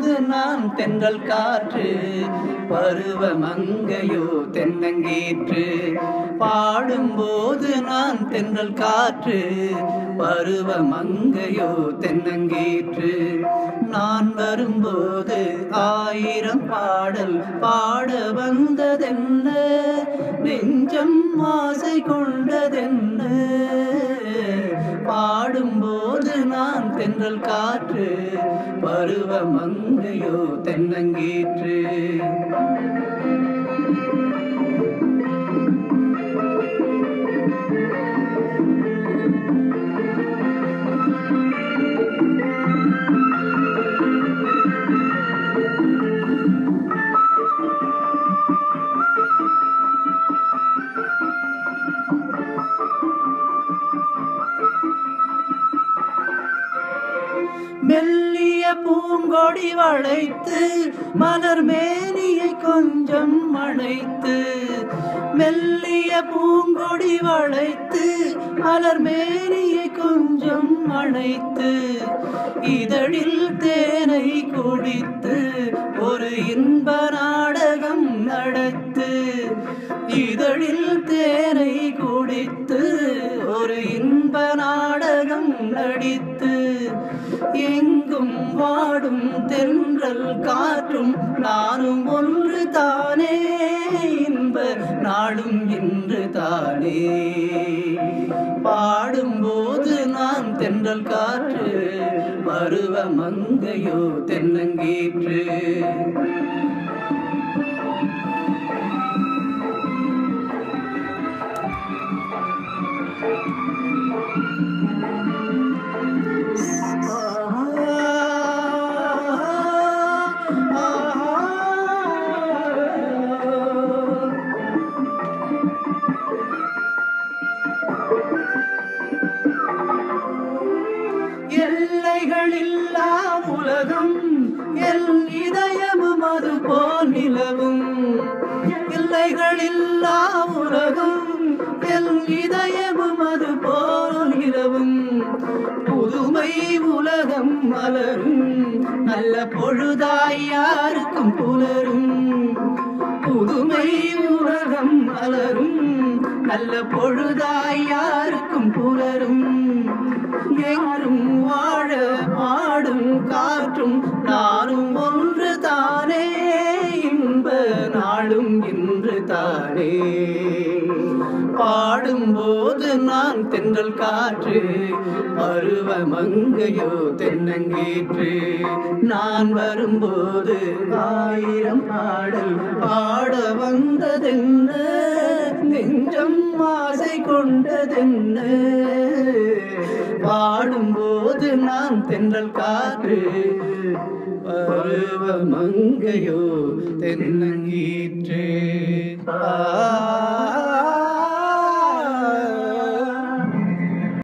வரும்போது நான் தென்றல் காற்று பருவ மங்கையோ தென்னங்கீற்று பாடும்போது நான் தென்றல் காற்று பருவ மங்கையோ தென்னங்கீற்று நான் வரும்போது ஆயிரம் பாடல் பாட வந்ததென்ன நெஞ்சம் ஆசை கொண்டதென்ன பாடும்போது நான் தென்றல் காற்று பருவ மங்கையோ தென்னங்கீற்று மெல்லிய பூங்கொடி வளைத்து மலர் மேனியை கொஞ்சம் அணைத்து மெல்லிய பூங்கொடி வளைத்து மலர் மேனியை கொஞ்சம் அணைத்து இதழில் தேனை குடித்து ஒரு இன்ப நாடகம் நடத்து இதழில் தேனை குடித்து ஒரு இன்ப நாடகம் நடித்து எங்கும் வாடும் தென்றல் காற்றும் நானும் ஒன்று தானே இன்ப நாளும் இன்று தானே பாடும்போது நான் தென்றல் காற்று பருவ மங்கையோ தென்னங்கீற்று எல்லைகளில்லா உலகம் எல் இதயமும் அது போல் நிலவும் எல்லைகளில்லா உலகம் எல் இதயமும் அது போல் நிலவும் புதுமை உலகம் மலரும் நல்ல பொழுதாய் யாருக்கும் புலரும் புதுமை உலகம் மலரும் நல்ல பொழுதாய் யாருக்கும் புலரும் எங்கும் வாழ பாடும் காற்றும் நானும் ஒன்று தானே இன்ப நாளும் இன்று தானே பாடும்போது நான் தென்றல் காற்று பருவ மங்கையோ தென்னங்கீற்று நான் வரும்போது ஆயிரம் பாடல் பாட வந்ததென்ன நெஞ்சம் ஆசை கொண்டதென்ன பாடும்போது நான் தென்றல் காற்று பருவ மங்கையோ தென்னங்கீற்று ஆ